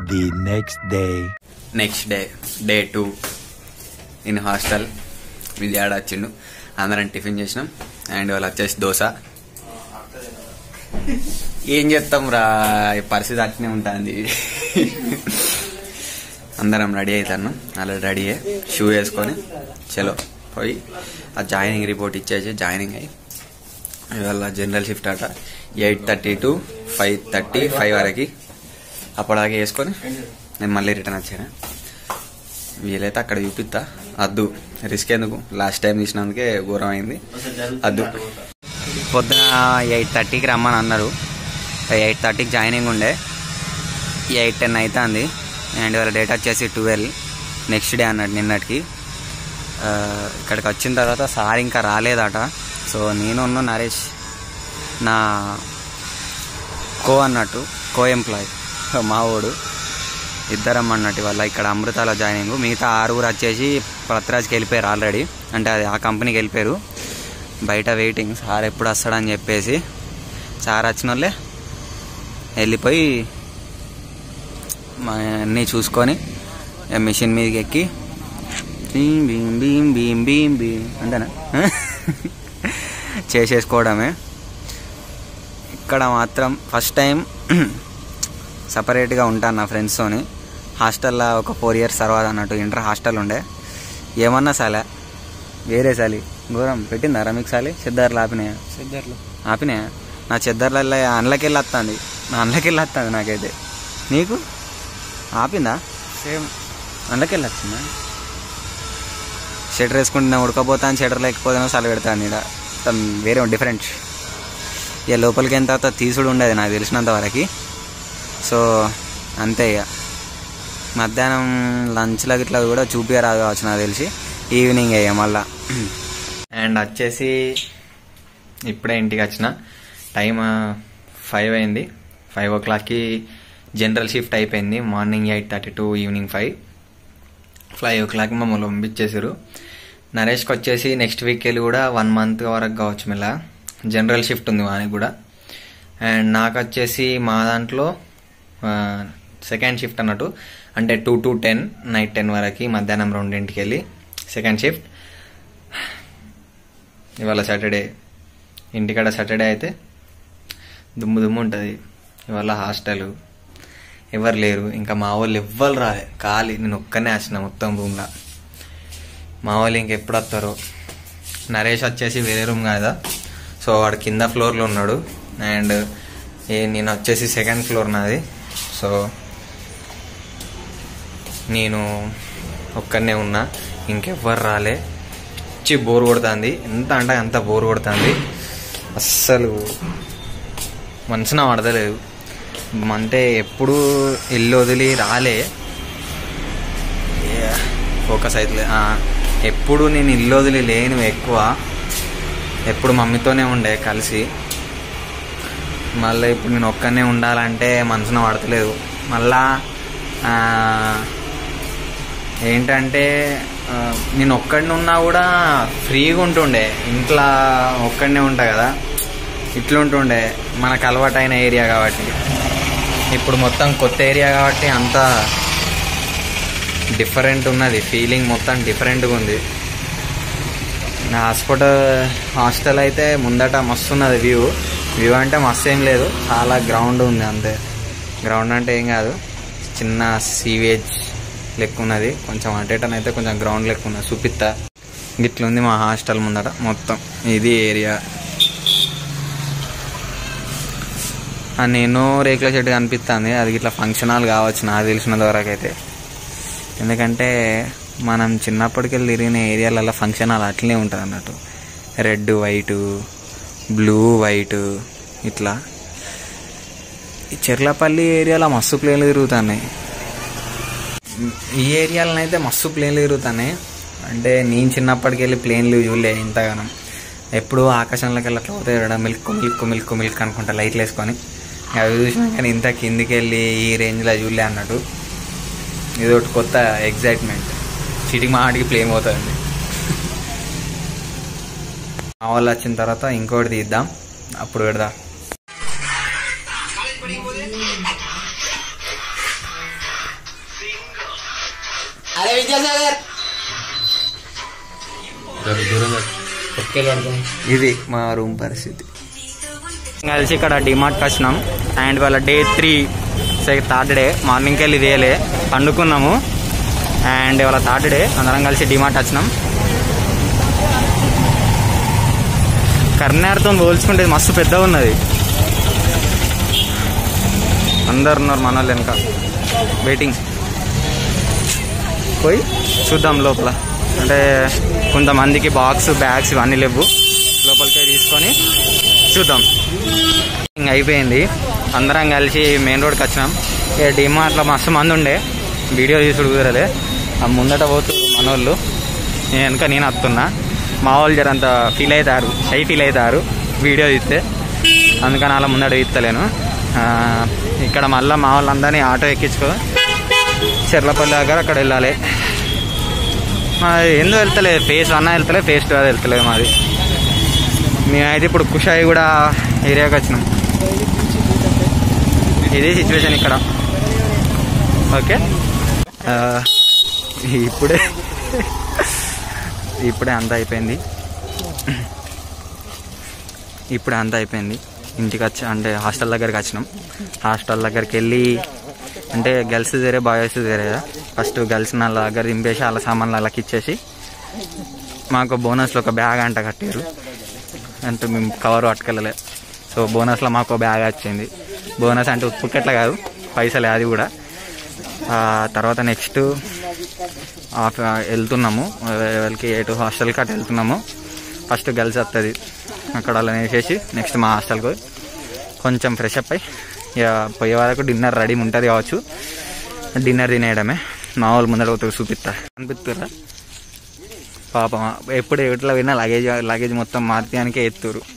the next day. Next day day two in hostel విజయాడ వచ్చిండు అందరం టిఫిన్ చేసినాం అండ్ వాళ్ళు వచ్చేసి దోశ ఏం చేస్తాం రా ఈ పరిస్థితి అట్నే ఉంటుంది అందరం రెడీ అవుతాను అలా రెడీ అయ్యి షూ వేసుకొని చలో పోయి ఆ జాయినింగ్ రిపోర్ట్ ఇచ్చేసి జాయినింగ్ అయ్యి ఇవాళ జనరల్ షిఫ్ట్ అట eight thirty to five thirty five వరకు అప్పటిదాకా వేసుకొని నేను మళ్ళీ రిటర్న్ వచ్చాను వీలైతే అక్కడ చూపిస్తా అద్దు రిస్క్ ఎందుకు లాస్ట్ టైం తీసినందుకే ఘోరం అయింది అద్దు పొద్దున ఎయిట్ థర్టీకి రమ్మని అన్నారు ఎయిట్ థర్టీకి జాయినింగ్ ఉండే ఎయిట్ టెన్ అవుతుంది అండ్ వాళ్ళ డేట్ వచ్చేసి ట్వెల్వ్ నెక్స్ట్ డే అన్నట్టు నిన్నటికి ఆ, ఇక్కడికి వచ్చిన తర్వాత సార్ ఇంకా రాలేదట సో నేను ఉన్న నరేష్ నా కో అన్నట్టు కో ఎంప్లాయ్ మా వాడు ఇద్దరం అన్నట్టు వాళ్ళ ఇక్కడ అమృతాలో జాయినింగ్ మిగతా ఆరుగురు వచ్చేసి పృథ్వరాజ్కి వెళ్ళిపోయారు ఆల్రెడీ అంటే అది ఆ కంపెనీకి వెళ్ళిపోయారు బయట వెయిటింగ్ సార్ ఎప్పుడు వస్తాడని చెప్పేసి సార్ వచ్చిన వాళ్ళే వెళ్ళిపోయి మా అన్నీ చూసుకొని ఇక మిషన్ మీదకి ఎక్కి బీం బీం బీం బీం బీం బీం అంతేనా చేసేసుకోవడమే ఇక్కడ మాత్రం ఫస్ట్ టైం సపరేట్గా ఉంటాను నా ఫ్రెండ్స్తోని హాస్టల్లో ఒక ఫోర్ ఇయర్స్ తర్వాత అన్నట్టు ఇంటర్ హాస్టల్ ఉండే ఏమన్నా సాలే వేరే సాలి ఘోరం పెట్టిందారా మీకు సాలి సిద్ధార్లు ఆపినాయా సిద్ధార్థలో ఆపినాయా నా చెద్దర్లలో అండ్లకి వెళ్ళి వస్తుంది నా అండ్లకి వెళ్ళి వస్తుంది నాకైతే నీకు ఆపిందా సేమ్ అండ్లకి వెళ్ళి వచ్చిందా షెటర్ వేసుకుంటున్నా ఉడకపోతాను షెటర్ లేకపోతాను సల పెడతాను ఇక్కడ మొత్తం వేరే డిఫరెంట్ ఇక లోపలికి అయిన తర్వాత తీసుడు ఉండేది నాకు తెలిసినంత వరకు సో అంతే ఇక మధ్యాహ్నం లంచ్లో ఇట్లా కూడా చూపించరాదు కావచ్చు నాకు తెలిసి ఈవినింగ్ అయ్యా మళ్ళా అండ్ వచ్చేసి ఇప్పుడే ఇంటికి వచ్చిన టైం ఫైవ్ అయింది ఫైవ్ ఓ క్లాక్కి జనరల్ షిఫ్ట్ అయిపోయింది morning eight thirty to evening five five o'clock మమ్మల్ని పంపించేసారు నరేష్కి వచ్చేసి నెక్స్ట్ వీక్ వెళ్ళి కూడా వన్ మంత్ వరకు కావచ్చు మళ్ళా జనరల్ షిఫ్ట్ ఉంది వానికి కూడా అండ్ నాకు వచ్చేసి మా దాంట్లో సెకండ్ షిఫ్ట్ అన్నట్టు అంటే two to ten night ten వరకు మధ్యాహ్నం రెండింటికి వెళ్ళి సెకండ్ షిఫ్ట్ ఇవాళ సాటర్డే ఇంటికాడ సాటర్డే అయితే దుమ్ము దుమ్ము ఉంటుంది ఇవాళ హాస్టల్ ఎవరు లేరు ఇంకా మా వాళ్ళు ఎవ్వరు రాలే ఖాళీ నేను ఒక్కనే వచ్చిన మొత్తం రూమ్లో మా వాళ్ళు ఇంకెప్పుడు వస్తారో నరేష్ వచ్చేసి వేరే రూమ్ కదా సో వాడు కింద ఫ్లోర్లో ఉన్నాడు అండ్ ఏ నేను వచ్చేసి సెకండ్ ఫ్లోర్ నాది సో నేను ఒక్కనే ఉన్నా ఇంకెవ్వరు రాలే పిచ్చి బోర్ కొడుతుంది ఎంత అంటే అంత బోర్ కొడుతుంది అస్సలు మనసున పడతలేదు అంటే ఎప్పుడు ఇల్లు వదిలి రాలే ఫోకస్ అవుతలే ఆ, ఎప్పుడు నేను ఇల్లు వదిలి లేను ఎక్కువ ఎప్పుడు మమ్మీతోనే ఉండే కలిసి మళ్ళీ ఇప్పుడు నేను ఒక్కనే ఉండాలంటే మనసున పడతలేదు మళ్ళా ఆ, ఏంటంటే ఆ, నేను ఒక్కడిని ఉన్నా కూడా ఫ్రీగా ఉంటుండే ఇంట్లో ఒక్కడనే ఉంటా కదా ఇట్లుంటుండే మనకు అలవాటైన ఏరియా కాబట్టి ఇప్పుడు మొత్తం కొత్త ఏరియా కాబట్టి అంతా డిఫరెంట్ ఉన్నది ఫీలింగ్ మొత్తం డిఫరెంట్గా ఉంది నా హాస్పిటల్ హాస్టల్ అయితే ముందట మస్తు ఉన్నది వ్యూ వ్యూ అంటే మస్తు ఏం లేదు చాలా గ్రౌండ్ ఉంది అంతే గ్రౌండ్ అంటే ఏం కాదు చిన్న సీవేజ్ లెక్క ఉన్నది కొంచెం అటేటన్ అయితే కొంచెం గ్రౌండ్ లెక్క ఉన్నది చూపిస్తా గిట్లుంది మా హాస్టల్ ముందట మొత్తం ఇది ఏరియా ఆ నేను రేకుల చెట్టు కనిపిస్తుంది అది ఇట్లా ఫంక్షన్ హాల్ కావచ్చు నాకు తెలిసినంత వరకు అయితే ఎందుకంటే మనం చిన్నప్పటికెళ్ళి తిరిగిన ఏరియాలలో ఫంక్షన్ హాల్ అట్లనే ఉంటుంది అన్నట్టు రెడ్ వైట్ బ్లూ వైట్ ఇట్లా ఈ చెర్లపల్లి ఏరియాలో మస్తు ప్లేన్లు తిరుగుతున్నాయి ఈ ఏరియాలో అయితే మస్తు ప్లేన్లు తిరుగుతున్నాయి అంటే నేను చిన్నప్పటికెళ్ళి ప్లేన్లు చూడలే ఇంతగానం ఎప్పుడు ఆకాశంలోకి వెళ్ళి అట్లా పోతే మిల్క్ మిల్క్ మిల్క్ మిల్క్ అనుకుంటా లైట్లు వేసుకొని అవి చూసినా కానీ ఇంత కిందికి వెళ్ళి ఈ రేంజ్లో చూడలే అన్నట్టు ఇది ఒకటి కొత్త ఎగ్జైట్మెంట్ చిటికి మాటికి ప్లేన్ పోతుంది మా వాళ్ళు వచ్చిన తర్వాత ఇంకోటి తీద్దాం అప్పుడు పెడదాం ఇది మా రూమ్ పరిస్థితి కలిసి ఇక్కడ డిమార్ట్కి వచ్చినాం అండ్ వాళ్ళ డే త్రీ థర్డ్ డే మార్నింగ్కి వెళ్ళి ఇదేలే పండుకున్నాము అండ్ వాళ్ళ థర్డ్ డే అందరం కలిసి డిమార్ట్ వచ్చినాం కర్నార్తో పోల్చుకుంటే ఇది మస్తు పెద్దగా ఉన్నది అందరు ఉన్నారు మన వాళ్ళు వెనక వెయిటింగ్ పోయి చూద్దాం లోపల అంటే కొంతమందికి బాక్స్ బ్యాగ్స్ ఇవన్నీ లేవు లోపలికి తీసుకొని చూద్దాం ఇంక అయిపోయింది అందరం కలిసి మెయిన్ రోడ్కి వచ్చినాం ఇక డిమార్ట్లో మస్తు మంది ఉండే వీడియో తీసుడు కుదరలే ఆ ముందట పోతున్నారు మనోళ్ళు నేను వెనక నేను వస్తున్నా మా వాళ్ళు జరంత ఫీల్ అవుతారు షై ఫీల్ అవుతారు వీడియో తీస్తే అందుకని అలా ముందట తీస్తలేను ఆ, ఇక్కడ మళ్ళీ మా వాళ్ళందరినీ ఆటో ఎక్కించుకో చెర్లపల్లి దగ్గర అక్కడ వెళ్ళాలి మాది ఎందుకు వెళ్తలే ఫేస్ వన్ వెళ్తలే ఫేస్ టూ అది వెళ్తలేదు మాది మేమైతే ఇప్పుడు కుషాయి కూడా ఏరియాకి వచ్చినాం ఇది సిచ్యువేషన్ ఇక్కడ ఓకే ఆ, ఇప్పుడే ఇప్పుడే అంత అయిపోయింది ఇప్పుడే అంత అయిపోయింది ఇంటికి వచ్చి అంటే హాస్టల్ దగ్గరికి వచ్చినాం హాస్టల్ దగ్గరికి వెళ్ళి అంటే గర్ల్స్ వేరే బాయ్స్ వేరే కదా ఫస్ట్ గర్ల్స్ వాళ్ళ దగ్గర దింపేసి వాళ్ళ సామాన్లు వాళ్ళకి ఇచ్చేసి మాకు బోనస్లో ఒక బ్యాగ్ అంట కట్టారు అంటే మేము కవర్ పట్టుకెళ్ళలే సో బోనస్లో మాకు ఒక బ్యాగ్ వచ్చింది బోనస్ అంటే ఉప్పుకెట్ల కాదు పైసలే అది కూడా ఆ తర్వాత నెక్స్ట్ ఆఫ్ వెళ్తున్నాము వాళ్ళకి ఎటు హాస్టల్కి అటు వెళ్తున్నాము ఫస్ట్ గర్ల్స్ వస్తుంది అక్కడ అలా వేసేసి నెక్స్ట్ మా హాస్టల్కి పోయి కొంచెం ఫ్రెష్ అప్ అయ్యి ఇక పోయే వరకు డిన్నర్ రెడీ ఉంటుంది కావచ్చు డిన్నర్ తినేయడమే మా వాళ్ళు ముందర పోతే చూపిస్తా అనిపిస్తారా పాపం ఎప్పుడు ఎట్లా విన్నా లగేజ్ లగేజ్ మొత్తం మార్తీయానికే ఎత్తురు